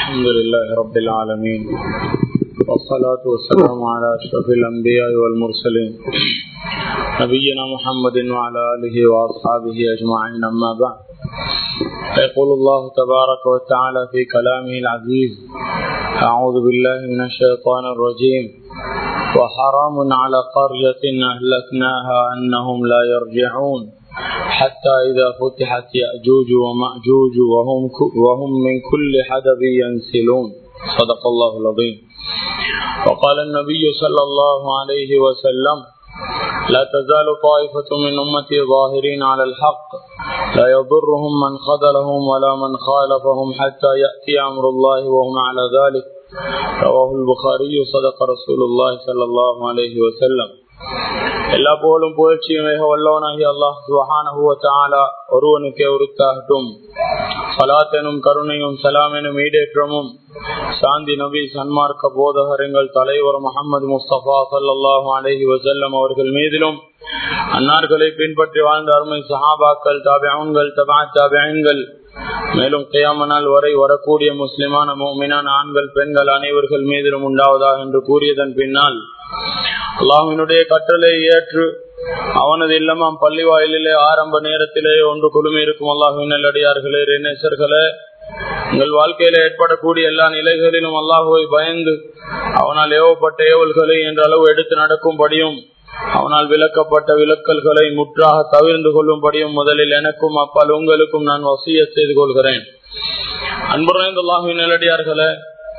الحمد لله رب العالمين والصلاة والسلام على أشرف الأنبياء والمرسلين نبينا محمد وعلى آله وأصحابه أجمعين أما بعد يقول الله تبارك وتعالى في كلامه العزيز أعوذ بالله من الشيطان الرجيم وحرام على قرية أهلكناها أنهم لا يرجعون حتى إذا فتحت يأجوج ومأجوج وهم, وهم من كل حدب ينسلون صدق الله العظيم وقال النبي صلى الله عليه وسلم لا تزال طائفة من أمتي ظاهرين على الحق لا يضرهم من خذلهم ولا من خالفهم حتى يأتي أمر الله وهم على ذلك رواه البخاري صدق رسول الله صلى الله عليه وسلم எல்லா புகழும் புகழ்ச்சியும் மிக வல்லவனாகி அல்லாஹ் சுஹானஹுவத்தாலா ஒருவனுக்கே உருத்தாகட்டும் சலாத் எனும் கருணையும் சலாம் எனும் ஈடேற்றமும் சாந்தி நபி சன்மார்க்க போதகரங்கள் தலைவர் முகமது முஸ்தபா சல்லாஹூ அலஹி வசல்லம் அவர்கள் மீதிலும் அன்னார்களை பின்பற்றி வாழ்ந்த அருமை சஹாபாக்கள் தாபியங்கள் தபா தாபியங்கள் மேலும் கியாமனால் வரை வரக்கூடிய முஸ்லிமான மீனான ஆண்கள் பெண்கள் அனைவர்கள் மீதிலும் உண்டாவதாக என்று கூறியதன் பின்னால் அல்லாஹினுடைய கட்டளை ஏற்று அவனது இல்லமாம் பள்ளி வாயிலே ஆரம்ப நேரத்திலே ஒன்று குழுமி இருக்கும் அல்லாஹின் நல்லடியார்களே நேசர்களே உங்கள் வாழ்க்கையில ஏற்படக்கூடிய எல்லா நிலைகளிலும் அல்லாஹுவை பயந்து அவனால் ஏவப்பட்ட ஏவல்களை என்ற அளவு எடுத்து நடக்கும்படியும் அவனால் விளக்கப்பட்ட விளக்கல்களை முற்றாக தவிர்ந்து கொள்ளும்படியும் முதலில் எனக்கும் அப்பால் உங்களுக்கும் நான் வசிய செய்து கொள்கிறேன் அன்புரைந்த அல்லாஹுவின் நல்லடியார்களே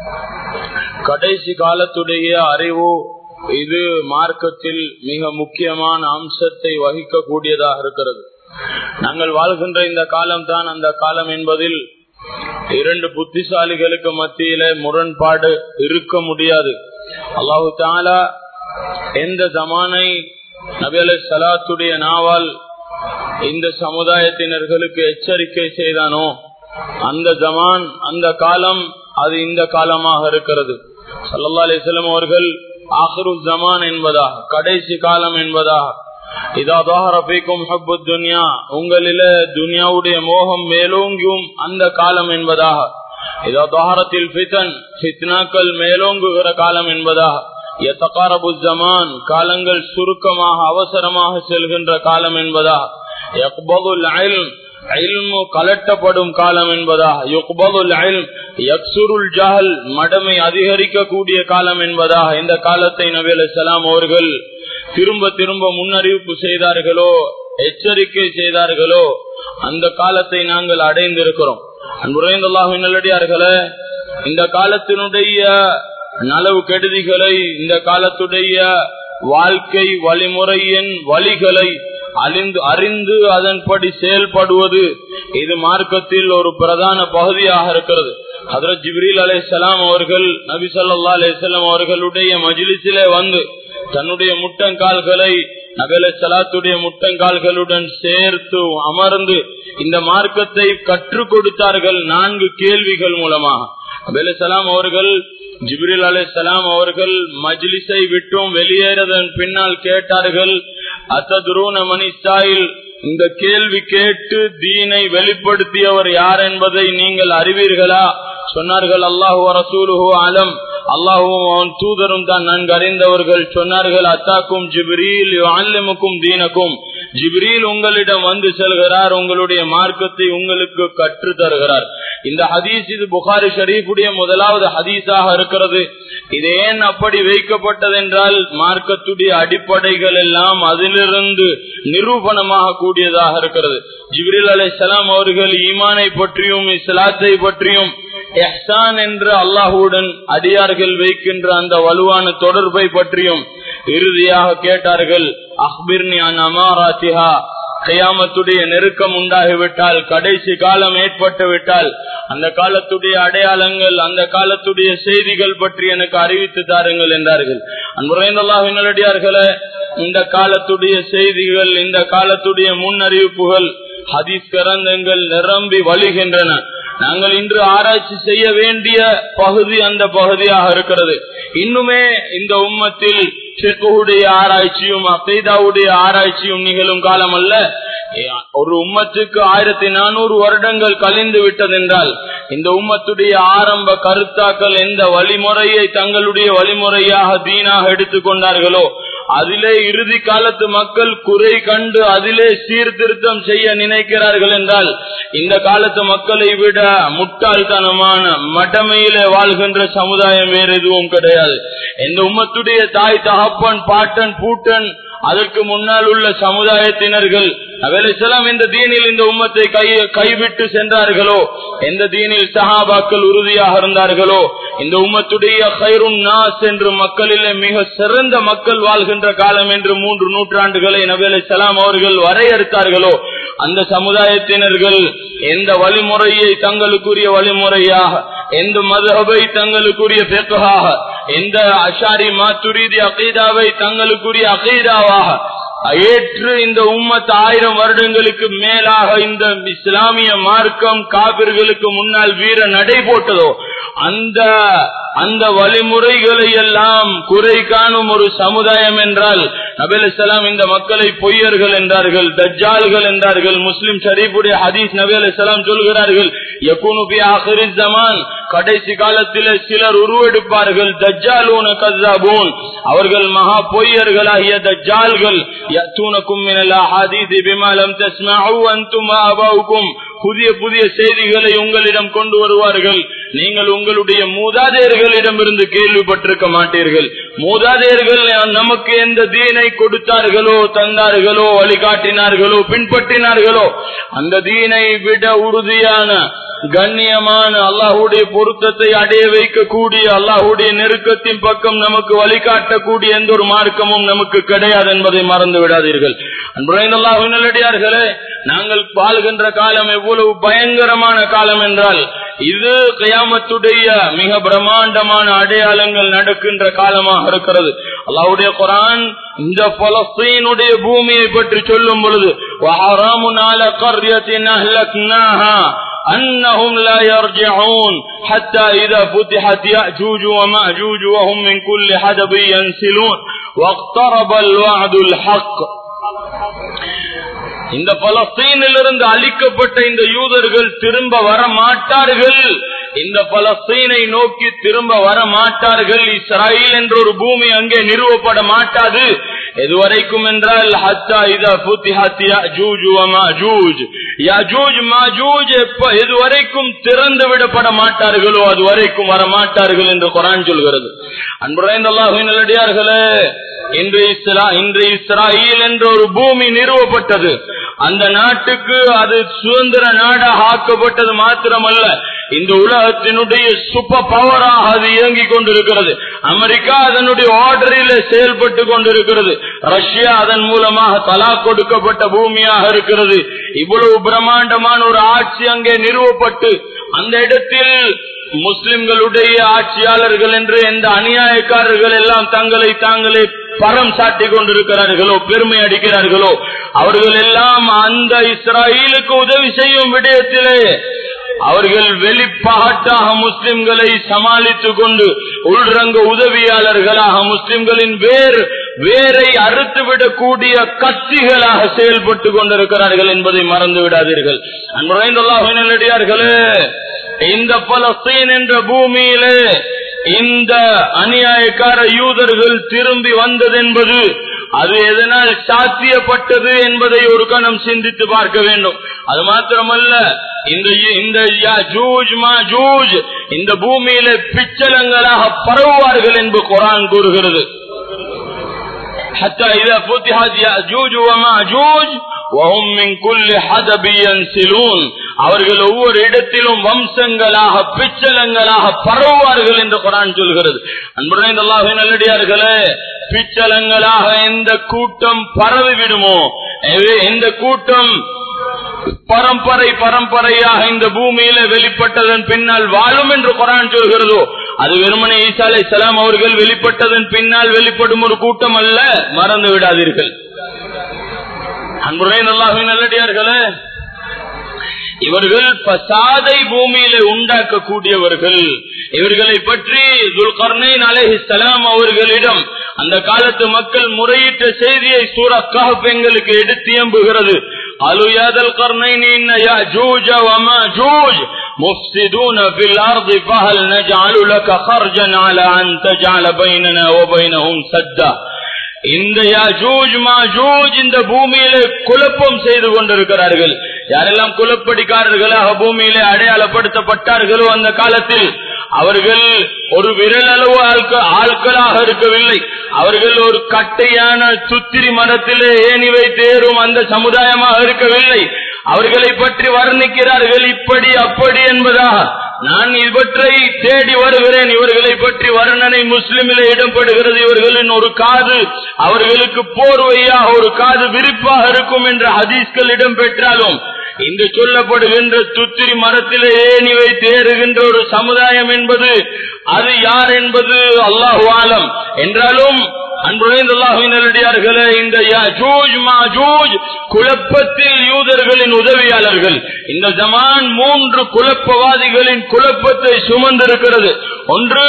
கடைசி காலத்துடைய அறிவு இது மார்க்கத்தில் மிக முக்கியமான அம்சத்தை வகிக்க கூடியதாக இருக்கிறது நாங்கள் வாழ்கின்ற இந்த காலம் தான் அந்த காலம் என்பதில் இரண்டு புத்திசாலிகளுக்கு மத்தியில முரண்பாடு இருக்க முடியாது அல்லாஹு தாலா எந்த ஜமானை நபி அலை சலாத்துடைய நாவால் இந்த சமுதாயத்தினர்களுக்கு எச்சரிக்கை செய்தானோ அந்த ஜமான் அந்த காலம் அது இந்த காலமாக இருக்கிறது சல்லா அலிஸ்லம் அவர்கள் ஆஹரு ஜமான் என்பதாக கடைசி காலம் என்பதாக துன்யா உங்களில துனியாவுடைய மோகம் மேலோங்கியும் அந்த காலம் என்பதாக இதா தாரத்தில் பித்தன் பித்னாக்கள் மேலோங்குகிற காலம் என்பதாக எத்தகாரபு ஜமான் காலங்கள் சுருக்கமாக அவசரமாக செல்கின்ற காலம் என்பதா கலட்டப்படும் காலம் என்பதா ஜஹல் மடமை அதிகரிக்க கூடிய காலம் என்பதா இந்த காலத்தை நபி அலாம் அவர்கள் திரும்ப திரும்ப முன்னறிவிப்பு செய்தார்களோ எச்சரிக்கை செய்தார்களோ அந்த காலத்தை நாங்கள் அடைந்திருக்கிறோம் அன்புரைந்தல்லாஹின் நல்லடியார்களே இந்த காலத்தினுடைய நலவு கெடுதிகளை இந்த காலத்துடைய வாழ்க்கை வழிமுறையின் வழிகளை அழிந்து அறிந்து அதன்படி செயல்படுவது இது மார்க்கத்தில் ஒரு பிரதான பகுதியாக இருக்கிறது ஹதரத் ஜிப்ரீல் அலை சலாம் அவர்கள் நபி சொல்லா அலிசல்லாம் அவர்களுடைய மஜிலிசிலே வந்து தன்னுடைய முட்டங்கால்களை நபி அலை சலாத்துடைய முட்டங்கால்களுடன் சேர்த்து அமர்ந்து இந்த மார்க்கத்தை கற்றுக் கொடுத்தார்கள் நான்கு கேள்விகள் மூலமாக நபி அலை சலாம் அவர்கள் ஜிப்ரில் அலை சலாம் அவர்கள் மஜ்லிஸை விட்டும் வெளியேறதன் பின்னால் கேட்டார்கள் அத்ததுரூன மணிஸ்டாயில் இந்த கேள்வி கேட்டு தீனை வெளிப்படுத்தியவர் யார் என்பதை நீங்கள் அறிவீர்களா சொன்னார்கள் அல்லாஹு ரசூலுஹு அலம் அல்லாஹும் அவன் தூதரும் தான் நன்கு அறிந்தவர்கள் சொன்னார்கள் அத்தாக்கும் ஜிப்ரீல் அல்லமுக்கும் தீனக்கும் ஜிப்ரீல் உங்களிடம் வந்து செல்கிறார் உங்களுடைய மார்க்கத்தை உங்களுக்கு கற்று தருகிறார் இந்த ஹதீஸ் இது புகாரி ஷரீஃபுடைய முதலாவது ஹதீஸாக இருக்கிறது இது ஏன் அப்படி வைக்கப்பட்டது என்றால் மார்க்கத்துடைய அடிப்படைகள் எல்லாம் அதிலிருந்து நிரூபணமாக கூடியதாக இருக்கிறது ஜிப்ரில் அலை சலாம் அவர்கள் ஈமானை பற்றியும் இஸ்லாத்தை பற்றியும் எஹ்சான் என்று அல்லாஹுடன் அடியார்கள் வைக்கின்ற அந்த வலுவான தொடர்பை பற்றியும் இறுதியாக கேட்டார்கள் அஹ்பிர்னி அமாராத்திஹா கையாமத்துடைய நெருக்கம் உண்டாகிவிட்டால் கடைசி காலம் ஏற்பட்டு விட்டால் அந்த காலத்துடைய அடையாளங்கள் அந்த காலத்துடைய செய்திகள் பற்றி எனக்கு அறிவித்து தாருங்கள் என்றார்கள் அன்புரைந்தல்லாஹினடியார்களே இந்த காலத்துடைய செய்திகள் இந்த காலத்துடைய முன்னறிவிப்புகள் ஹதீஸ் கரந்தங்கள் நிரம்பி வழிகின்றன நாங்கள் இன்று ஆராய்ச்சி செய்ய வேண்டிய பகுதி அந்த பகுதியாக இருக்கிறது இன்னுமே இந்த உம்மத்தில் ஷெக்குடைய ஆராய்ச்சியும் அக்கைதாவுடைய ஆராய்ச்சியும் நிகழும் காலம் அல்ல ஒரு உம்மத்துக்கு ஆயிரத்தி நானூறு வருடங்கள் கழிந்து விட்டதென்றால் இந்த உம்மத்துடைய ஆரம்ப கருத்தாக்கள் எந்த வழிமுறையை தங்களுடைய வழிமுறையாக தீனாக எடுத்துக்கொண்டார்களோ அதிலே இறுதி காலத்து மக்கள் குறை கண்டு அதிலே சீர்திருத்தம் செய்ய நினைக்கிறார்கள் என்றால் இந்த காலத்து மக்களை விட முட்டாள்தனமான மடமையிலே வாழ்கின்ற சமுதாயம் வேறு எதுவும் கிடையாது இந்த உம்மத்துடைய தாய் தகப்பன் பாட்டன் பூட்டன் அதற்கு முன்னால் உள்ள சமுதாயத்தினர்கள் அவையெல்லாம் இந்த தீனில் இந்த உம்மத்தை கை கைவிட்டு சென்றார்களோ எந்த தீனில் சஹாபாக்கள் உறுதியாக இருந்தார்களோ இந்த உம்மத்துடைய ஹைருன் நாஸ் என்று மக்களிலே மிக சிறந்த மக்கள் வாழ்கின்ற காலம் என்று மூன்று நூற்றாண்டுகளை நபி சலாம் அவர்கள் வரையறுத்தார்களோ அந்த சமுதாயத்தினர்கள் எந்த வழிமுறையை தங்களுக்குரிய வழிமுறையாக எந்த மதபை தங்களுக்குரிய பெற்றாக எந்த அஷாரி மாத்துரீதி அகீதாவை தங்களுக்குரிய அகீதாவாக ஏற்று இந்த உம்மத் ஆயிரம் வருடங்களுக்கு மேலாக இந்த இஸ்லாமிய மார்க்கம் காபிர்களுக்கு முன்னால் வீர நடை போட்டதோ அந்த அந்த வழிமுறைகளை எல்லாம் குறை காணும் ஒரு சமுதாயம் என்றால் நபேலாம் இந்த மக்களை பொய்யர்கள் என்றார்கள் தஜ்ஜால்கள் என்றார்கள் முஸ்லிம் ஷரீஃபுடைய ஹதீஸ் நபி அலிசலாம் சொல்கிறார்கள் ஜமான் கடைசி காலத்தில் சிலர் உருவெடுப்பார்கள் தஜ்ஜாலூன கசாபூன் அவர்கள் மகா பொய்யர்களாகிய தஜ்ஜால்கள் يأتونكم من الأحاديث بما لم تسمعوا أنتم وآباؤكم புதிய புதிய செய்திகளை உங்களிடம் கொண்டு வருவார்கள் நீங்கள் உங்களுடைய மூதாதையர்களிடம் இருந்து கேள்விப்பட்டிருக்க மாட்டீர்கள் மூதாதையர்கள் நமக்கு எந்த தீனை கொடுத்தார்களோ தந்தார்களோ வழிகாட்டினார்களோ பின்பற்றினார்களோ அந்த தீனை விட உறுதியான கண்ணியமான அல்லாஹுடைய பொருத்தத்தை அடைய வைக்கக்கூடிய அல்லாஹுடைய நெருக்கத்தின் பக்கம் நமக்கு வழிகாட்டக்கூடிய எந்த ஒரு மார்க்கமும் நமக்கு கிடையாது என்பதை மறந்து விடாதீர்கள் அன்புடையார்களே நாங்கள் வாழ்கின்ற காலம் எவ்வளவு பயங்கரமான காலம் என்றால் இது கயாமத்துடைய மிக பிரம்மாண்டமான அடையாளங்கள் நடக்கின்ற காலமாக இருக்கிறது அல்லாவுடைய குரான் இந்த பலஸ்தீனுடைய பூமியை பற்றி சொல்லும் பொழுது أنهم لا يرجعون حتى إذا فتحت يأجوج ومأجوج وهم من كل حدب ينسلون واقترب الوعد الحق இந்த பலஸ்தீனிலிருந்து அழிக்கப்பட்ட இந்த யூதர்கள் திரும்ப வர மாட்டார்கள் இந்த பலஸ்தீனை நோக்கி திரும்ப வர மாட்டார்கள் இஸ்ராயில் என்ற ஒரு பூமி அங்கே நிறுவப்பட மாட்டாது எதுவரைக்கும் என்றால் ஹத்தா இதா எதுவரைக்கும் திறந்து விடப்பட மாட்டார்களோ அது வரைக்கும் வர மாட்டார்கள் என்று குரான் சொல்கிறது அன்புரைந்தல்லாஹின் நல்லடியார்களே இன்று இஸ்ரா இன்று இஸ்ராயில் என்ற ஒரு பூமி நிறுவப்பட்டது அந்த நாட்டுக்கு அது சுதந்திர நாடாக ஆக்கப்பட்டது மாத்திரமல்ல இந்த உலகத்தினுடைய சூப்பர் பவராக அது இயங்கிக் கொண்டிருக்கிறது அமெரிக்கா அதனுடைய ஆர்டரில் செயல்பட்டு கொண்டிருக்கிறது ரஷ்யா அதன் மூலமாக தலா கொடுக்கப்பட்ட பூமியாக இருக்கிறது இவ்வளவு பிரம்மாண்டமான ஒரு ஆட்சி அங்கே நிறுவப்பட்டு அந்த இடத்தில் முஸ்லிம்களுடைய ஆட்சியாளர்கள் என்று எந்த அநியாயக்காரர்கள் எல்லாம் தங்களை தாங்களே பரம் சாட்டிக் கொண்டிருக்கிறார்களோ பெருமை அடிக்கிறார்களோ அவர்கள் எல்லாம் அந்த இஸ்ராயலுக்கு உதவி செய்யும் விடயத்திலே அவர்கள் வெளிப்பாட்டாக முஸ்லிம்களை சமாளித்துக் கொண்டு உள்ரங்க உதவியாளர்களாக முஸ்லிம்களின் வேர் வேரை அறுத்துவிடக்கூடிய கத்திகளாக செயல்பட்டு கொண்டிருக்கிறார்கள் என்பதை மறந்து விடாதீர்கள் அன்புரைந்தல்லாஹினடியார்களே இந்த பலஸ்தீன் என்ற பூமியிலே இந்த அநியாயக்கார யூதர்கள் திரும்பி வந்தது என்பது அது எதனால் சாத்தியப்பட்டது என்பதை ஒரு கணம் சிந்தித்து பார்க்க வேண்டும் அது மாத்திரமல்ல இந்த இந்த ஜூஜ் மா ஜூஜ் இந்த பூமியில பிச்சலங்களாக பரவுவார்கள் என்று குரான் கூறுகிறது حتى إذا فتحت يأجوج ومأجوج وهم من كل حدب ينسلون அவர்கள் ஒவ்வொரு இடத்திலும் வம்சங்களாக பிச்சலங்களாக பரவுவார்கள் என்று குரான் சொல்கிறது அன்புடைய நல்லடியார்களே பிச்சலங்களாக எந்த கூட்டம் பரவி விடுமோ எந்த கூட்டம் பரம்பரை பரம்பரையாக இந்த பூமியில வெளிப்பட்டதன் பின்னால் வாழும் என்று குரான் சொல்கிறதோ அது வெறுமனே ஈசா அலை சலாம் அவர்கள் வெளிப்பட்டதன் பின்னால் வெளிப்படும் ஒரு கூட்டம் அல்ல மறந்து விடாதீர்கள் அன்புரை நல்லாக நல்லடியார்களே இவர்கள் பசாதை பூமியில உண்டாக்கக்கூடியவர்கள் இவர்களை பற்றி துல்கர்னேன் அலேஹிஸ்லாம் அவர்களிடம் அந்த காலத்து மக்கள் முறையிட்ட செய்தியை சூரக்காக எங்களுக்கு எடுத்து எம்புகிறது قالوا يا ذا القرنين إن يأجوج وماجوج مفسدون في الأرض فهل نجعل لك خرجا على أن تجعل بيننا وبينهم سدا இந்த யாஜூஜ் மாஜூஜ் இந்த பூமியிலே குழப்பம் செய்து கொண்டிருக்கிறார்கள் யாரெல்லாம் குலப்படிக்காரர்களாக பூமியிலே அடையாளப்படுத்தப்பட்டார்களோ அந்த காலத்தில் அவர்கள் ஒரு விரல் அளவு ஆட்களாக இருக்கவில்லை அவர்கள் ஒரு கட்டையான சுத்திரி மரத்திலே ஏணி வைத்தேறும் அந்த சமுதாயமாக இருக்கவில்லை அவர்களை பற்றி வர்ணிக்கிறார்கள் இப்படி அப்படி என்பதாக நான் இவற்றை தேடி வருகிறேன் இவர்களை பற்றி வர்ணனை முஸ்லிமிலே இடம்படுகிறது இவர்களின் ஒரு காது அவர்களுக்கு போர்வையாக ஒரு காது விரிப்பாக இருக்கும் என்ற ஹதீஸ்கள் இடம்பெற்றாலும் இங்கு சொல்லப்படுகின்ற துத்திரி மரத்திலே ஏணி வைத்து ஏறுகின்ற ஒரு சமுதாயம் என்பது அது யார் என்பது அல்லாஹு ஆலம் என்றாலும் அன்புடைந்தல்லாஹினடியார்களே இந்த யாஜூஜ் மாஜூஜ் குழப்பத்தில் யூதர்களின் உதவியாளர்கள் இந்த ஜமான் மூன்று குழப்பவாதிகளின் குழப்பத்தை சுமந்திருக்கிறது ஒன்று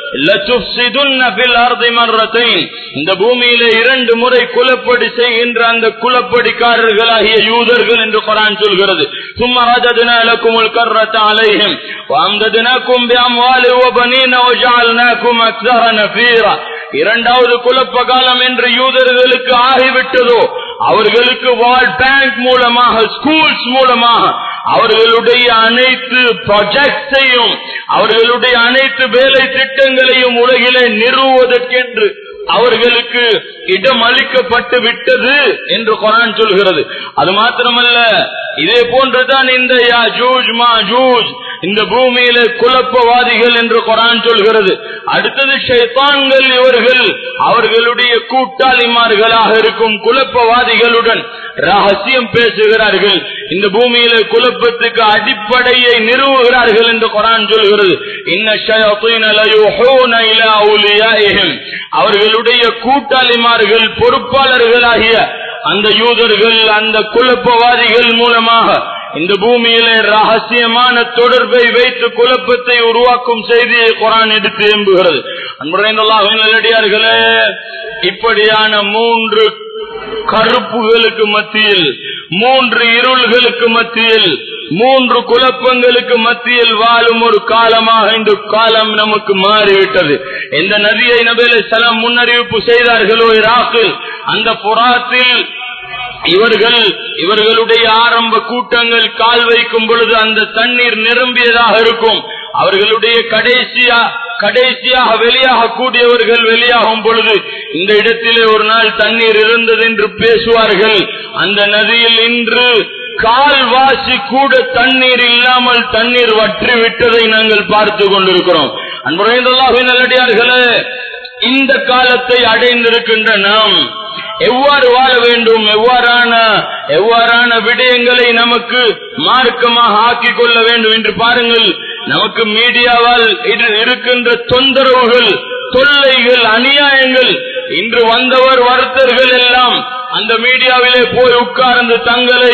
இந்த பூமியிலே இரண்டு முறை குலப்படி செய்கின்ற அந்த குலப்படிக்காரர்களாகிய யூதர்கள் என்று குரான் சொல்கிறது சும்மா ராஜதினாலக்கும் الكرة عليهم وأمددناكم بأموال وبنين وجعلناكم أكثر نفيرا இரண்டாவது குழப்ப காலம் என்று யூதர்களுக்கு ஆகிவிட்டதோ அவர்களுக்கு வால் பேங்க் மூலமாக ஸ்கூல்ஸ் மூலமாக அவர்களுடைய அனைத்து ப்ராஜெக்ட்ஸையும் அவர்களுடைய அனைத்து வேலை திட்டங்களையும் உலகிலே நிறுவுவதற்கென்று அவர்களுக்கு இடம் அளிக்கப்பட்டு விட்டது என்று குரான் சொல்கிறது அது மாத்திரமல்ல இதே போன்றுதான் இந்த யாஜூஜ் மாஜூஜ் இந்த பூமியில குழப்பவாதிகள் என்று குரான் சொல்கிறது அடுத்தது ஷைத்தான்கள் இவர்கள் அவர்களுடைய கூட்டாளிமார்களாக இருக்கும் குழப்பவாதிகளுடன் ரகசியம் பேசுகிறார்கள் இந்த பூமியில குழப்பத்துக்கு அடிப்படையை நிறுவுகிறார்கள் என்று குரான் சொல்கிறது அவர்களுடைய கூட்டாளிமார்கள் பொறுப்பாளர்களாகிய அந்த யூதர்கள் அந்த குழப்பவாதிகள் மூலமாக இந்த பூமியிலே ரகசியமான தொடர்பை வைத்து குழப்பத்தை உருவாக்கும் செய்தியை குரான் எடுத்து எம்புகிறது அன்புடைந்தல்லாஹர்களே இப்படியான மூன்று கருப்புகளுக்கு மத்தியில் மூன்று இருள்களுக்கு மத்தியில் மூன்று குழப்பங்களுக்கு மத்தியில் வாழும் ஒரு காலமாக இந்த காலம் நமக்கு மாறிவிட்டது எந்த நதியை நபேல சலம் முன்னறிவிப்பு செய்தார்களோ இராக்கில் அந்த புறாத்தில் இவர்கள் இவர்களுடைய ஆரம்ப கூட்டங்கள் கால் வைக்கும் பொழுது அந்த தண்ணீர் நிரம்பியதாக இருக்கும் அவர்களுடைய கடைசியா கடைசியாக வெளியாக கூடியவர்கள் வெளியாகும் பொழுது இந்த இடத்திலே ஒரு நாள் தண்ணீர் இருந்தது என்று பேசுவார்கள் அந்த நதியில் இன்று கால்வாசி கூட தண்ணீர் இல்லாமல் தண்ணீர் வற்றி விட்டதை நாங்கள் பார்த்து கொண்டிருக்கிறோம் அன்புரைந்தல்லாஹின் நல்லடியார்களே இந்த காலத்தை அடைந்திருக்கின்ற நாம் எவ்வாறு வாழ வேண்டும் எவ்வாறான எவ்வாறான விடயங்களை நமக்கு மார்க்கமாக ஆக்கிக் கொள்ள வேண்டும் என்று பாருங்கள் நமக்கு மீடியாவால் இருக்கின்ற தொந்தரவுகள் தொல்லைகள் அநியாயங்கள் இன்று வந்தவர் வருத்தர்கள் எல்லாம் அந்த மீடியாவிலே போய் உட்கார்ந்து தங்களை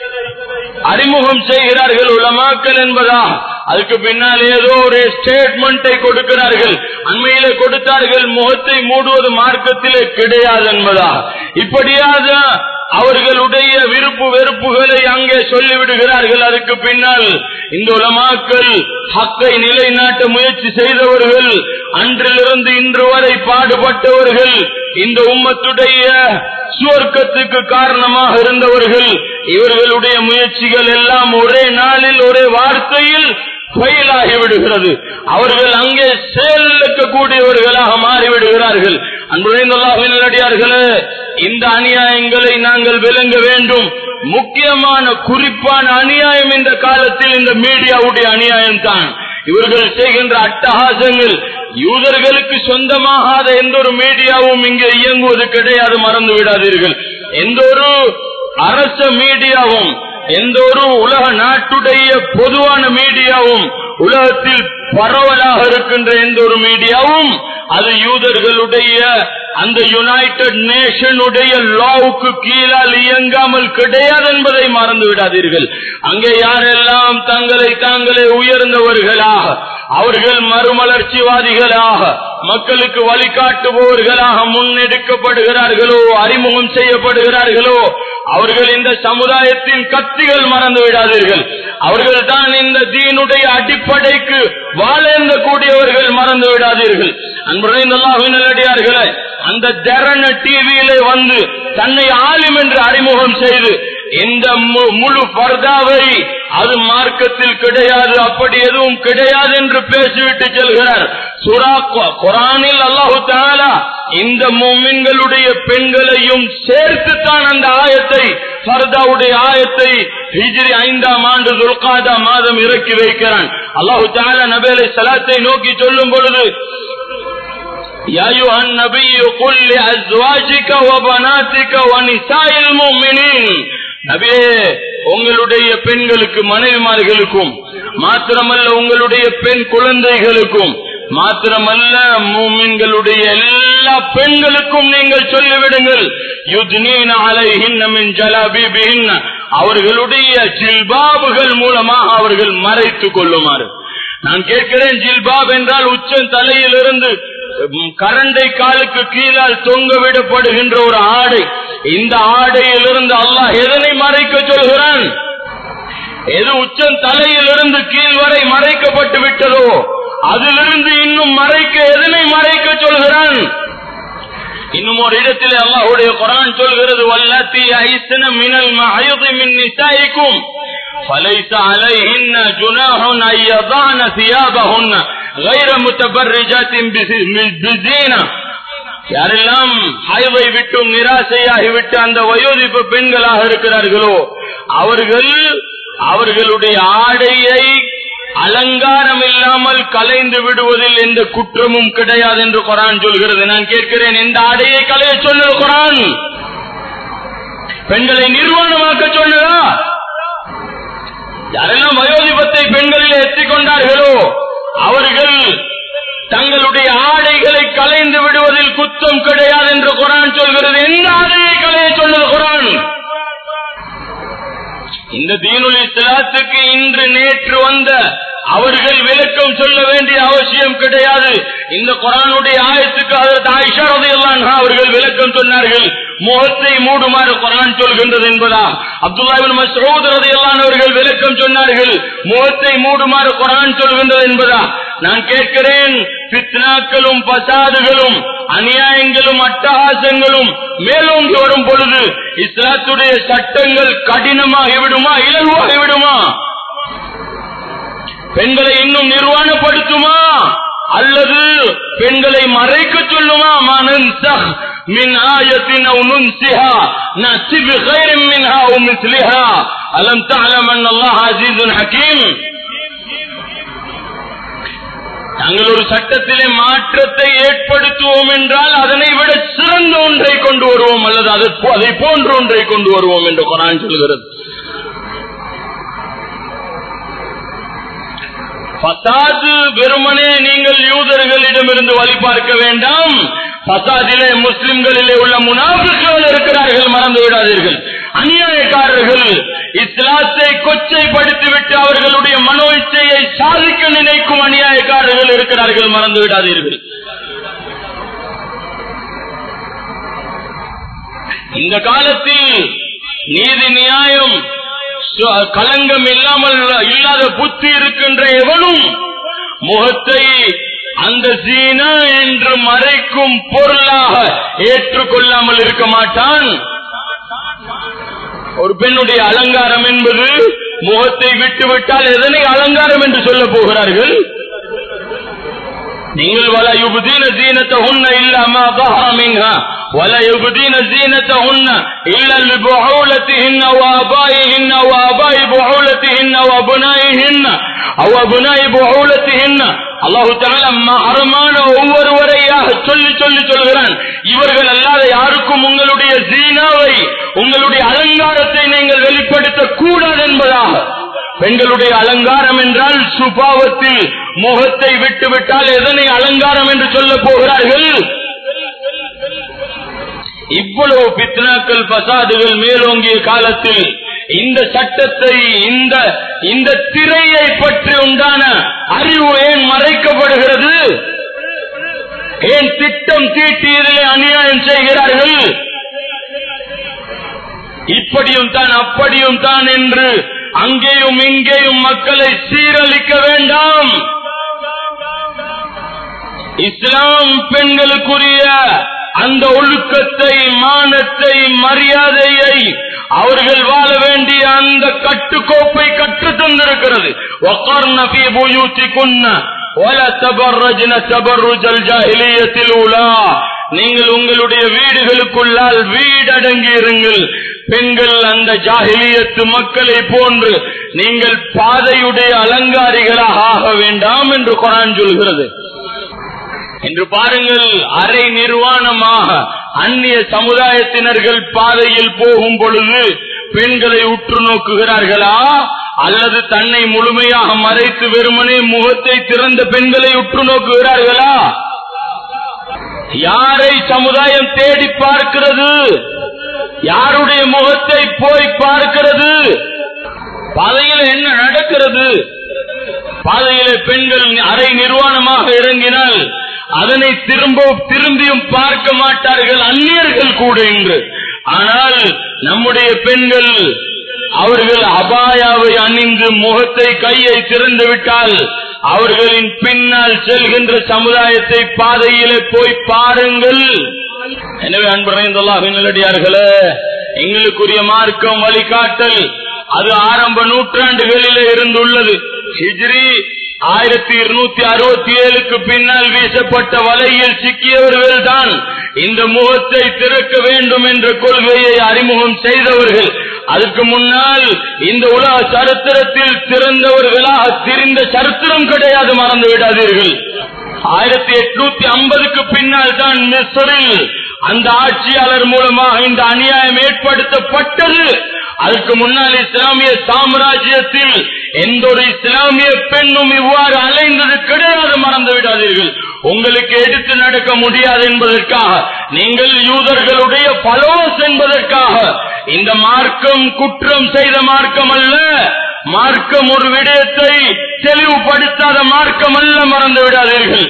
அறிமுகம் செய்கிறார்கள் உலமாக்கல் என்பதா அதுக்கு பின்னால் ஏதோ ஒரு ஸ்டேட்மெண்டை கொடுக்கிறார்கள் அண்மையிலே கொடுத்தார்கள் முகத்தை மூடுவது மார்க்கத்திலே கிடையாது என்பதா இப்படியாக அவர்களுடைய விருப்பு வெறுப்புகளை அங்கே சொல்லிவிடுகிறார்கள் அதுக்கு பின்னால் இந்த உலமாக்கள் ஹக்கை நிலைநாட்ட முயற்சி செய்தவர்கள் அன்றிலிருந்து இன்று வரை பாடுபட்டவர்கள் இந்த உம்மத்துடைய சுவர்க்கத்துக்கு காரணமாக இருந்தவர்கள் இவர்களுடைய முயற்சிகள் எல்லாம் ஒரே நாளில் ஒரே வார்த்தையில் ஃபெயிலாகி விடுகிறது அவர்கள் அங்கே செயலிழக்கக்கூடியவர்களாக மாறிவிடுகிறார்கள் அன்புடைந்தல்லாஹினடியார்களே இந்த அநியாயங்களை நாங்கள் விளங்க வேண்டும் முக்கியமான குறிப்பான அநியாயம் இந்த காலத்தில் இந்த மீடியாவுடைய அநியாயம் தான் இவர்கள் செய்கின்ற அட்டகாசங்கள் யூதர்களுக்கு சொந்தமாகாத எந்த ஒரு மீடியாவும் இங்கே இயங்குவது கிடையாது மறந்து விடாதீர்கள் எந்த ஒரு அரச மீடியாவும் எந்த ஒரு உலக நாட்டுடைய பொதுவான மீடியாவும் உலகத்தில் பரவலாக இருக்கின்ற எந்த ஒரு மீடியாவும் அது யூதர்களுடைய அந்த யுனைடெட் நேஷனுடைய லாவுக்கு கீழால் இயங்காமல் கிடையாது என்பதை மறந்து விடாதீர்கள் அங்கே யாரெல்லாம் தங்களை தாங்களே உயர்ந்தவர்களாக அவர்கள் மறுமலர்ச்சிவாதிகளாக மக்களுக்கு வழிகாட்டுபவர்களாக முன்னெடுக்கப்படுகிறார்களோ அறிமுகம் செய்யப்படுகிறார்களோ அவர்கள் இந்த சமுதாயத்தின் கத்திகள் மறந்து விடாதீர்கள் அவர்கள் தான் இந்த தீனுடைய அடிப்படைக்கு வாழ்ந்த கூடியவர்கள் மறந்து விடாதீர்கள் அன்புடையார்களே அந்த தரண டிவியிலே வந்து தன்னை ஆளும் என்று அறிமுகம் செய்து இந்த முழு பர்தாவை அது மார்க்கத்தில் கிடையாது அப்படி எதுவும் கிடையாது என்று பேசிவிட்டு செல்கிறார் சுரா குரானில் அல்லாஹு தாலா இந்த மோமின்களுடைய பெண்களையும் சேர்த்துத்தான் அந்த ஆயத்தை பர்தாவுடைய ஆயத்தை ஹிஜ்ரி ஐந்தாம் ஆண்டு துல்காதா மாதம் இறக்கி வைக்கிறான் அல்லாஹு தாலா நபேலை சலாத்தை நோக்கி சொல்லும் பொழுது يا أيها النبي قل لأزواجك وبناتك ونساء المؤمنين நபியே உங்களுடைய பெண்களுக்கு மனைவிமார்களுக்கும் மாத்திரமல்ல உங்களுடைய பெண் குழந்தைகளுக்கும் மாத்திரமல்ல மூமின்களுடைய எல்லா பெண்களுக்கும் நீங்கள் சொல்லிவிடுங்கள் அவர்களுடைய ஜில்பாபுகள் மூலமாக அவர்கள் மறைத்துக் கொள்ளுமாறு நான் கேட்கிறேன் ஜில்பாப் என்றால் உச்சம் தலையிலிருந்து கரண்டை காலுக்கு கீழால் தொங்க விடப்படுகின்ற ஒரு ஆடை இந்த ஆடையிலிருந்து அல்லாஹ் எதனை மறைக்க சொல்கிறான் எது உச்சம் தலையிலிருந்து கீழ் வரை மறைக்கப்பட்டு விட்டதோ அதிலிருந்து இன்னும் மறைக்க எதனை மறைக்க சொல்கிறான் இன்னும் ஒரு இடத்தில் அல்லாஹுடைய குரான் சொல்கிறது வல்லத்தி ஐசன மினல் மஹயது மின் நிசாயிக்கும் فليس عليهن جناح أن يضعن ثيابهن غير متبرجات بزينة யாரெல்லாம் ஹைவை விட்டும் நிராசையாகிவிட்டு அந்த வயோதிப்பு பெண்களாக இருக்கிறார்களோ அவர்கள் அவர்களுடைய ஆடையை அலங்காரம் இல்லாமல் கலைந்து விடுவதில் எந்த குற்றமும் கிடையாது என்று குரான் சொல்கிறது நான் கேட்கிறேன் எந்த ஆடையை கலைய சொன்னது குரான் பெண்களை நிர்வாணமாக்க சொன்னதா யாரெல்லாம் வயோதிபத்தை பெண்களில் எத்திக் கொண்டார்களோ அவர்கள் தங்களுடைய ஆடைகளை கலைந்து விடுவதில் குத்தம் கிடையாது என்று குரான் சொல்கிறது எந்த ஆடையை கலைய சொன்னது குரான் இந்த தீனுல் இஸ்லாத்துக்கு இன்று நேற்று வந்த அவர்கள் விளக்கம் சொல்ல வேண்டிய அவசியம் கிடையாது இந்த குரானுடைய ஆயத்துக்கு அதற்கு ஆயிஷா ரதையெல்லாம் அவர்கள் விளக்கம் சொன்னார்கள் முகத்தை மூடுமாறு குரான் சொல்கின்றது என்பதா அப்துல்லாபின் மசூத் ரதையெல்லாம் அவர்கள் விளக்கம் சொன்னார்கள் முகத்தை மூடுமாறு குரான் சொல்கின்றது என்பதா நான் கேட்கிறேன் பித்னாக்களும் பசாதுகளும் அநியாயங்களும் அட்டகாசங்களும் மேலோங்கி வரும் பொழுது இஸ்லாத்துடைய சட்டங்கள் கடினமாகி விடுமா இலகுவாகி விடுமா பெண்களை இன்னும் நிர்வாணப்படுத்துமா அல்லது பெண்களை மறைக்க சொல்லுமா மனன் من آية أو ننسها نأتي بخير منها أو مثلها ألم تعلم أن الله عزيز حكيم நாங்கள் ஒரு சட்டத்திலே மாற்றத்தை ஏற்படுத்துவோம் என்றால் அதனை விட சிறந்த ஒன்றை கொண்டு வருவோம் அல்லது அதை போன்ற ஒன்றை கொண்டு வருவோம் என்று குரான் சொல்கிறது பசாது வெறுமனே நீங்கள் யூதர்களிடமிருந்து வழி பார்க்க வேண்டாம் பசாதிலே முஸ்லிம்களிலே உள்ள முனாபிகள் இருக்கிறார்கள் மறந்து விடாதீர்கள் அநியாயக்காரர்கள் இஸ்லாத்தை கொச்சைப்படுத்திவிட்டு அவர்களுடைய மனோ இச்சையை சாதிக்க நினைக்கும் அநியாயக்காரர்கள் இருக்கிறார்கள் மறந்து விடாதீர்கள் இந்த காலத்தில் நீதி நியாயம் கலங்கம் இல்லாமல் இல்லாத புத்தி இருக்கின்ற எவனும் முகத்தை அந்த சீனா என்று மறைக்கும் பொருளாக ஏற்றுக்கொள்ளாமல் இருக்க மாட்டான் ஒரு பெண்ணுடைய அலங்காரம் என்பது முகத்தை விட்டுவிட்டால் எதனை அலங்காரம் என்று சொல்ல போகிறார்கள் நீங்கள் வல யுபுதீன ஜீனத்தஹுன்ன இல்லாம மின்ஹா ولا يبدين زينتهن إلا لبعولتهن وآبائهن وآباء بعولتهن وأبنائهن أو أبناء بعولتهن அல்லாஹு தாலா மகரமான ஒவ்வொருவரையாக சொல்லி சொல்லி சொல்கிறான் இவர்கள் அல்லாத யாருக்கும் உங்களுடைய ஜீனாவை உங்களுடைய அலங்காரத்தை நீங்கள் வெளிப்படுத்த கூடாது என்பதாக பெண்களுடைய அலங்காரம் என்றால் சுபாவத்தில் முகத்தை விட்டுவிட்டால் எதனை அலங்காரம் என்று சொல்ல போகிறார்கள் இவ்வளவு பித்னாக்கள் பசாதுகள் மேலோங்கிய காலத்தில் இந்த சட்டத்தை இந்த இந்த திரையை பற்றி உண்டான அறிவு ஏன் மறைக்கப்படுகிறது ஏன் திட்டம் தீட்டி இதிலே அநியாயம் செய்கிறார்கள் இப்படியும் தான் அப்படியும் தான் என்று அங்கேயும் இங்கேயும் மக்களை சீரழிக்க வேண்டாம் இஸ்லாம் பெண்களுக்குரிய அந்த ஒழுக்கத்தை மானத்தை மரியாதையை அவர்கள் வாழ வேண்டிய அந்த கட்டுக்கோப்பை கற்று தந்திருக்கிறது وَقَرْنَ فِي بُيُوتِكُنَّ وَلَا تَبَرَّجْنَ تَبَرُّجَ الْجَاهِلِيَّةِ الْأُولَى நீங்கள் உங்களுடைய வீடுகளுக்குள்ளால் வீடடங்கி இருங்கள் பெண்கள் அந்த ஜாகிலியத்து மக்களை போன்று நீங்கள் பாதையுடைய அலங்காரிகளாக ஆக வேண்டாம் என்று குரான் சொல்கிறது என்று பாருங்கள் அரை நிர்வாணமாக அந்நிய சமுதாயத்தினர்கள் பாதையில் போகும் பொழுது பெண்களை உற்று நோக்குகிறார்களா அல்லது தன்னை முழுமையாக மறைத்து வெறுமனே முகத்தை திறந்த பெண்களை உற்று நோக்குகிறார்களா யாரை சமுதாயம் தேடி பார்க்கிறது யாருடைய முகத்தை போய் பார்க்கிறது பாதையில் என்ன நடக்கிறது பாதையிலே பெண்கள் அரை நிர்வாணமாக இறங்கினால் அதனை திரும்ப திரும்பியும் பார்க்க மாட்டார்கள் அந்நியர்கள் கூட என்று ஆனால் நம்முடைய பெண்கள் அவர்கள் அபாயாவை அணிந்து முகத்தை கையை திறந்து விட்டால் அவர்களின் பின்னால் செல்கின்ற சமுதாயத்தை பாதையிலே போய் பாருங்கள் எனவே அன்புரைந்தல்லாஹின் நல்லடியார்களே எங்களுக்குரிய மார்க்கம் வழிகாட்டல் அது ஆரம்ப நூற்றாண்டுகளிலே இருந்துள்ளது ஹிஜ்ரி ஆயிரத்தி இருநூத்தி அறுபத்தி ஏழுக்கு பின்னால் வீசப்பட்ட வலையில் சிக்கியவர்கள் தான் இந்த முகத்தை திறக்க வேண்டும் என்ற கொள்கையை அறிமுகம் செய்தவர்கள் அதற்கு முன்னால் இந்த உலக சரித்திரத்தில் திறந்தவர்களாக திரிந்த சரித்திரம் கிடையாது மறந்து விடாதீர்கள் ஆயிரத்தி எட்நூத்தி ஐம்பதுக்கு பின்னால் தான் மிஸ்ரில் அந்த ஆட்சியாளர் மூலமாக இந்த அநியாயம் ஏற்படுத்தப்பட்டது அதற்கு முன்னால் இஸ்லாமிய சாம்ராஜ்யத்தில் எந்த ஒரு இஸ்லாமிய பெண்ணும் இவ்வாறு அலைந்தது கிடையாது மறந்து விடாதீர்கள் உங்களுக்கு எடுத்து நடக்க முடியாது என்பதற்காக நீங்கள் யூதர்களுடைய பலோஸ் என்பதற்காக இந்த மார்க்கம் குற்றம் செய்த மார்க்கம் அல்ல மார்க்கம் ஒரு விடயத்தை தெளிவுபடுத்தாத மார்க்கம் அல்ல மறந்து விடாதீர்கள்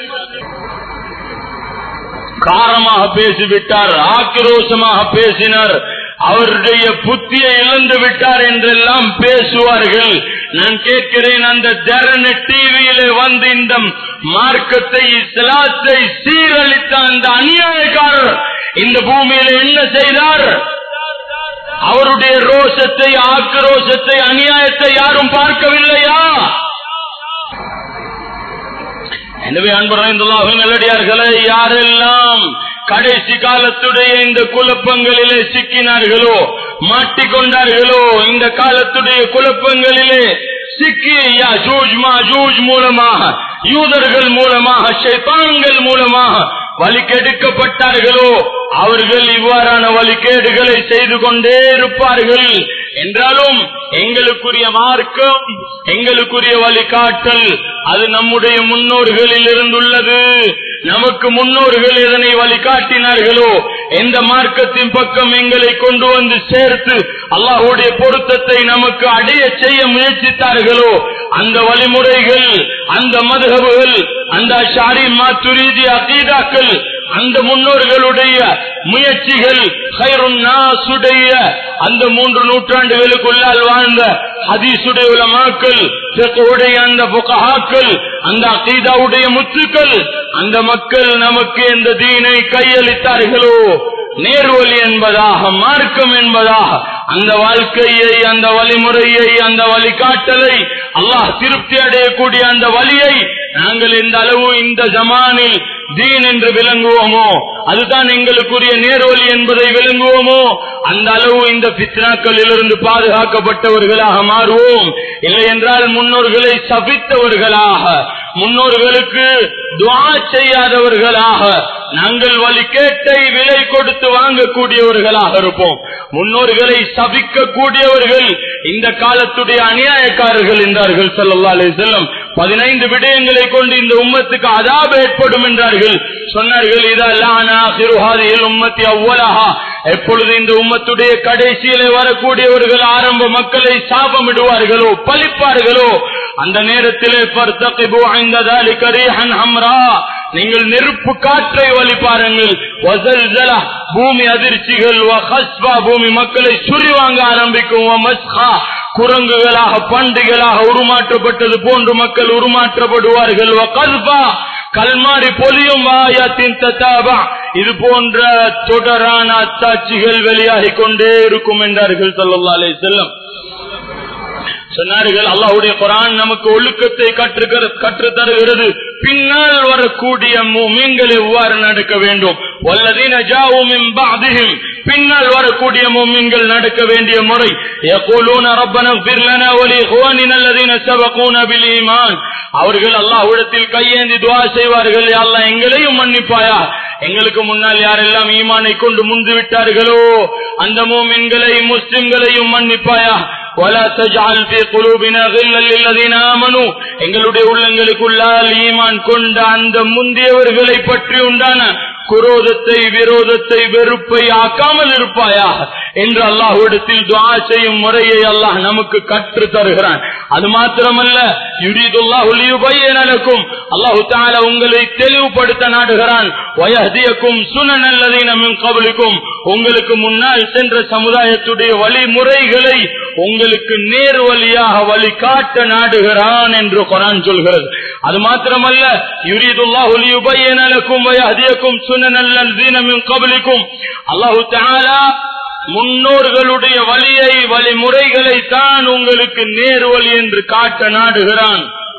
காரமாக பேசிவிட்டார் ஆக்ரோஷமாக பேசினார் அவருடைய புத்தியை இழந்து விட்டார் என்றெல்லாம் பேசுவார்கள் நான் கேட்கிறேன் அந்த தரண டிவியில வந்து இந்த மார்க்கத்தை இஸ்லாத்தை சீரழித்த அந்த அநியாயக்காரர் இந்த பூமியில என்ன செய்தார் அவருடைய ரோஷத்தை ஆக்ரோஷத்தை அநியாயத்தை யாரும் பார்க்கவில்லையா எனவே அன்புரைந்துள்ளாக நல்லடியார்களே யாரெல்லாம் கடைசி காலத்துடைய இந்த குழப்பங்களிலே சிக்கினார்களோ மாட்டிக்கொண்டார்களோ இந்த காலத்துடைய குழப்பங்களிலே சிக்கி யாஜூஜ் மாஜூஜ் மூலமாக யூதர்கள் மூலமாக ஷைத்தான்கள் மூலமாக வழிகெடுக்கப்பட்டார்களோ அவர்கள் இவ்வாறான வழிகேடுகளை செய்து கொண்டே இருப்பார்கள் என்றாலும் எங்களுக்குரிய மார்க்கம் எங்களுக்குரிய வழிகாட்டல் அது நம்முடைய முன்னோர்களில் இருந்துள்ளது நமக்கு முன்னோர்கள் எதனை வழிகாட்டினார்களோ எந்த மார்க்கத்தின் பக்கம் எங்களை கொண்டு வந்து சேர்த்து அல்லாஹுடைய பொருத்தத்தை நமக்கு அடைய செய்ய முயற்சித்தார்களோ அந்த வழிமுறைகள் அந்த மதுகபுகள் அந்த ஷாரி மாத்துரீதி அகீதாக்கள் அந்த முன்னோர்களுடைய முயற்சிகள் ஹைருன்னாசுடைய அந்த மூன்று நூற்றாண்டுகளுக்குள்ளால் வாழ்ந்த ஹதீசுடைய உலமாக்கள் உடைய அந்த புகஹாக்கள் அந்த அகீதாவுடைய முத்துக்கள் அந்த மக்கள் நமக்கு எந்த தீனை கையளித்தார்களோ நேர்வழி என்பதாக மார்க்கம் என்பதாக அந்த வாழ்க்கையை அந்த வழிமுறையை அந்த வழிகாட்டலை அல்லாஹ் திருப்தி அடையக்கூடிய அந்த வழியை நாங்கள் எந்த அளவு இந்த ஜமானில் தீன் என்று விளங்குவோமோ அதுதான் எங்களுக்குரிய நேர்வழி என்பதை விளங்குவோமோ அந்த அளவு இந்த பித்னாக்களில் இருந்து பாதுகாக்கப்பட்டவர்களாக மாறுவோம் இல்லை என்றால் முன்னோர்களை சபித்தவர்களாக முன்னோர்களுக்கு துவா செய்யாதவர்களாக நாங்கள் வழிகேட்டை விலை கொடுத்து வாங்கக்கூடியவர்களாக இருப்போம் முன்னோர்களை சபிக்கக்கூடியவர்கள் இந்த காலத்துடைய அநியாயக்காரர்கள் என்றார்கள் சல்லா அலி செல்லம் பதினைந்து விடயங்களை கொண்டு இந்த உம்மத்துக்கு அதாப ஏற்படும் என்றார்கள் சொன்னார்கள் இதெல்லாம் உம்மத்தி அவ்வளஹா எப்பொழுது இந்த உம்மத்துடைய கடைசியிலே வரக்கூடியவர்கள் ஆரம்ப மக்களை சாபமிடுவார்களோ பழிப்பார்களோ அந்த நேரத்திலே நீங்கள் நெருப்பு காற்றை வழி பாருங்கள் வசல்சலா பூமி அதிர்ச்சிகள் வஹஸ்பா பூமி மக்களை சுரி வாங்க ஆரம்பிக்கும் வமஸ்ஹா குரங்குகளாக பண்டிகளாக உருமாற்றப்பட்டது போன்று மக்கள் உருமாற்றப்படுவார்கள் வகல்பா கல்மாரி பொலியும் வாயத்தின் தத்தாபா இது போன்ற தொடரான அத்தாட்சிகள் வெளியாகிக் கொண்டே இருக்கும் என்றார்கள் சல்லா அலே செல்லம் சொன்னார்கள் அல்லாஹுடைய குரான் நமக்கு ஒழுக்கத்தை கற்று கற்று தருகிறது பின்னால் வரக்கூடிய மீன்கள் எவ்வாறு நடக்க வேண்டும் வல்லதீன ஜாவும் பாதியும் பின்னால் வரக்கூடிய மீன்கள் நடக்க வேண்டிய முறை يقولون ربنا اغفر لنا ولإخواننا الذين سبقونا بالإيمان அவர்கள் அல்லாஹ்விடத்தில் கையேந்தி துஆ செய்வார்கள் யா அல்லாஹ் எங்களையும் மன்னிப்பாயா எங்களுக்கு முன்னால் யாரெல்லாம் ஈமானை கொண்டு முந்து விட்டார்களோ அந்த மூமின்களை முஸ்லிம்களையும் மன்னிப்பாயா ولا تجعل في قلوبنا غلا للذين آمنوا எங்களுடைய உள்ளங்களுக்குள்ளால் ஈமான் கொண்ட அந்த முந்தியவர்களை பற்றி உண்டான குரோதத்தை விரோதத்தை வெறுப்பை ஆக்காமல் இருப்பாயா என்று அல்லாஹ்விடத்தில் துஆ செய்யும் முறையை அல்லாஹ் நமக்கு கற்று தருகிறான் அது மாத்திரமல்ல யுரீதுல்லாஹு லியுபய்யினலக்கும் அல்லாஹ் தஆலா உங்களை தெளிவுபடுத்த நாடுகிறான் வயஹ்தியக்கும் சுனனல்லதீன மின் கப்லிக்கும் உங்களுக்கு முன்னால் சென்ற சமுதாயத்துடைய வழிமுறைகளை உங்களுக்கு நேர் வழியாக வழி காட்ட நாடுகிறான் என்று குரான் சொல்கிறது அது மாத்திரமல்ல யுரீதுல்லாஹு லியுபய்யினலக்கும் வயஹ்தியக்கும் சுனனல்லதீன மின் கப்லிக்கும் அல்லாஹ் தஆலா முன்னோர்களுடைய வழியை வழிமுறைகளை தான் உங்களுக்கு நேர் வழி என்று காட்ட நாடுகிறான்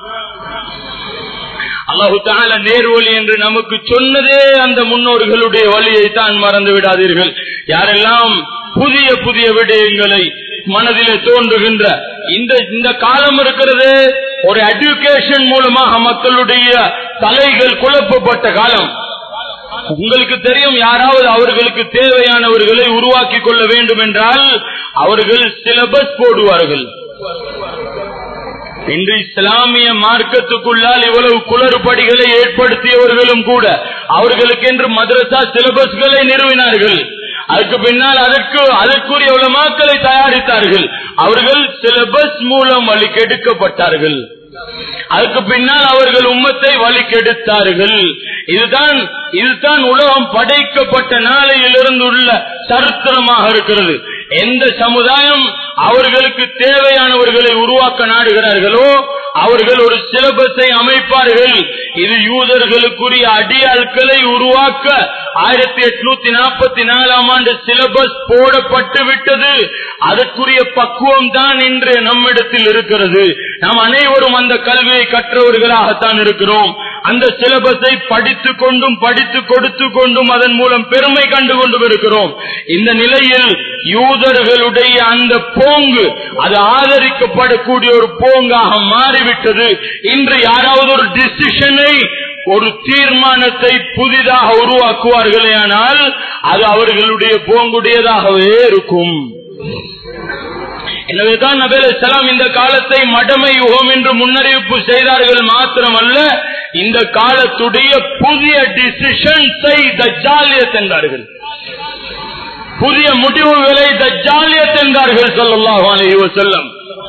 அல்லாஹு தால நேர்வழி என்று நமக்கு சொன்னதே அந்த முன்னோர்களுடைய வழியை தான் மறந்து விடாதீர்கள் யாரெல்லாம் புதிய புதிய விடயங்களை மனதிலே தோன்றுகின்ற இந்த இந்த காலம் இருக்கிறது ஒரு எஜுகேஷன் மூலமாக மக்களுடைய தலைகள் குழப்பப்பட்ட காலம் உங்களுக்கு தெரியும் யாராவது அவர்களுக்கு தேவையானவர்களை உருவாக்கி கொள்ள வேண்டும் என்றால் அவர்கள் சிலபஸ் போடுவார்கள் இன்று இஸ்லாமிய மார்க்கத்துக்குள்ளால் இவ்வளவு குளறுபடிகளை ஏற்படுத்தியவர்களும் கூட அவர்களுக்கென்று மதரசா சிலபஸ்களை நிறுவினார்கள் அதுக்கு பின்னால் அதற்கு அதற்குரிய உலமாக்களை தயாரித்தார்கள் அவர்கள் சிலபஸ் மூலம் வழி கெடுக்கப்பட்டார்கள் அதுக்கு பின்னால் அவர்கள் உம்மத்தை வழி கெடுத்தார்கள் இதுதான் இதுதான் உலகம் படைக்கப்பட்ட நாளையிலிருந்து உள்ள சரித்திரமாக இருக்கிறது எந்த சமுதாயம் அவர்களுக்கு தேவையானவர்களை உருவாக்க நாடுகிறார்களோ அவர்கள் ஒரு சிலபஸை அமைப்பார்கள் இது யூதர்களுக்குரிய அடியாட்களை உருவாக்க ஆயிரத்தி எட்நூத்தி நாற்பத்தி நாலாம் ஆண்டு சிலபஸ் போடப்பட்டு விட்டது அதற்குரிய பக்குவம் தான் இன்று நம்மிடத்தில் இருக்கிறது நாம் அனைவரும் அந்த கல்வியை கற்றவர்களாகத்தான் இருக்கிறோம் அந்த சிலபஸை படித்துக் கொண்டும் படித்து கொடுத்து கொண்டும் அதன் மூலம் பெருமை கண்டு கொண்டும் இருக்கிறோம் இந்த நிலையில் யூதர்களுடைய அந்த போங்கு அது ஆதரிக்கப்படக்கூடிய ஒரு போங்காக மாறிவிட்டது இன்று யாராவது ஒரு டிசிஷனை ஒரு தீர்மானத்தை புதிதாக உருவாக்குவார்களே ஆனால் அது அவர்களுடைய போங்குடையதாகவே இருக்கும் எனவேதான் நபேல் சலாம் இந்த காலத்தை மடமை யுகம் என்று முன்னறிவிப்பு செய்தார்கள் மாத்திரமல்ல இந்த காலத்துடைய புதிய டிசிஷன்ஸை தஜாலியத் என்றார்கள் புதிய முடிவுகளை தஜாலியத் என்றார்கள் சொல்லல்லாஹு அலைஹி வஸல்லம்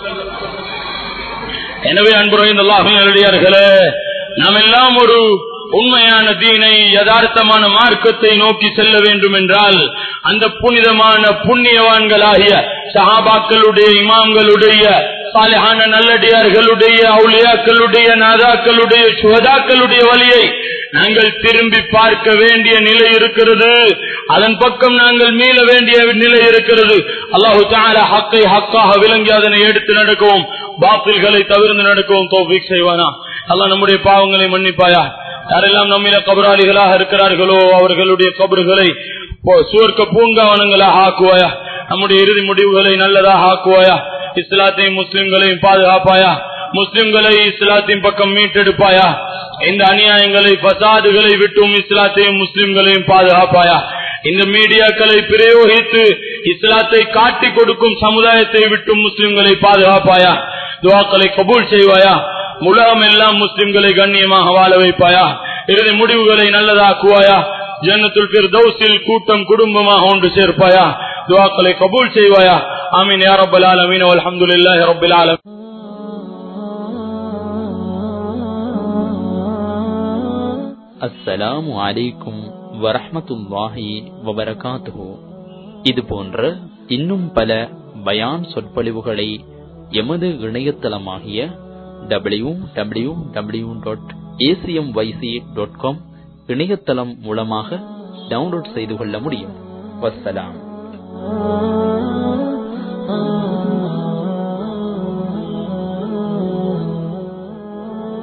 எனவே அன்புரைந்தாகும் நல்லடியார்களே நாம் எல்லாம் ஒரு உண்மையான தீனை யதார்த்தமான மார்க்கத்தை நோக்கி செல்ல வேண்டும் என்றால் அந்த புனிதமான புண்ணியவான்களாகிய சஹாபாக்களுடைய இமாம்களுடைய சாலையான நல்லடியார்களுடைய அவுளியாக்களுடைய நாதாக்களுடைய சுகதாக்களுடைய வழியை நாங்கள் திரும்பி பார்க்க வேண்டிய நிலை இருக்கிறது அதன் பக்கம் நாங்கள் மீள வேண்டிய நிலை இருக்கிறது அல்லாஹு தால ஹக்கை ஹக்காக விளங்கி அதனை எடுத்து நடக்கவும் பாத்தில்களை தவிர்த்து நடக்கவும் தோஃபிக் செய்வானா அல்லாஹ் நம்முடைய பாவங்களை மன்னிப்பாயா யாரெல்லாம் நம்மில கபராளிகளாக இருக்கிறார்களோ அவர்களுடைய கபறுகளை சுவர்க்க பூங்காவனங்களாக ஆக்குவாயா நம்முடைய இறுதி முடிவுகளை நல்லதாக ஆக்குவாயா இஸ்லாத்தையும் முஸ்லிம்களையும் பாதுகாப்பாயா முஸ்லிம்களை இஸ்லாத்தின் பக்கம் மீட்டெடுப்பாயா இந்த அநியாயங்களை பசாதுகளை விட்டும் இஸ்லாத்தையும் முஸ்லிம்களையும் பாதுகாப்பாயா இந்த மீடியாக்களை பிரயோகித்து இஸ்லாத்தை காட்டி கொடுக்கும் சமுதாயத்தை விட்டும் முஸ்லிம்களை பாதுகாப்பாயா துவாக்களை கபூல் செய்வாயா உலகம் எல்லாம் முஸ்லிம்களை கண்ணியமாக வாழ வைப்பாயா இறுதி முடிவுகளை நல்லதாக்குவாயா ஜன்னத்துல் பிர்தௌஸில் கூட்டம் குடும்பமாக ஒன்று சேர்ப்பாயா துவாக்களை கபூல் செய்வாயா ஆமீன் யா ரப்பல் ஆலமீன் வல்ஹம்துலில்லாஹி ரப்பில் ஆலமீன் அஸ்ஸலாமு அலைக்கும் வரஹ்மத்துல்லாஹி வபரகாத்துஹு இது போன்ற இன்னும் பல பயான் சொற்பொழிவுகளை எமது இணையதளமாகிய W W W dot A C M Y C dot com இணையதளம் மூலமாக டவுன்லோட் செய்து கொள்ள முடியும் வஸ்ஸலாம்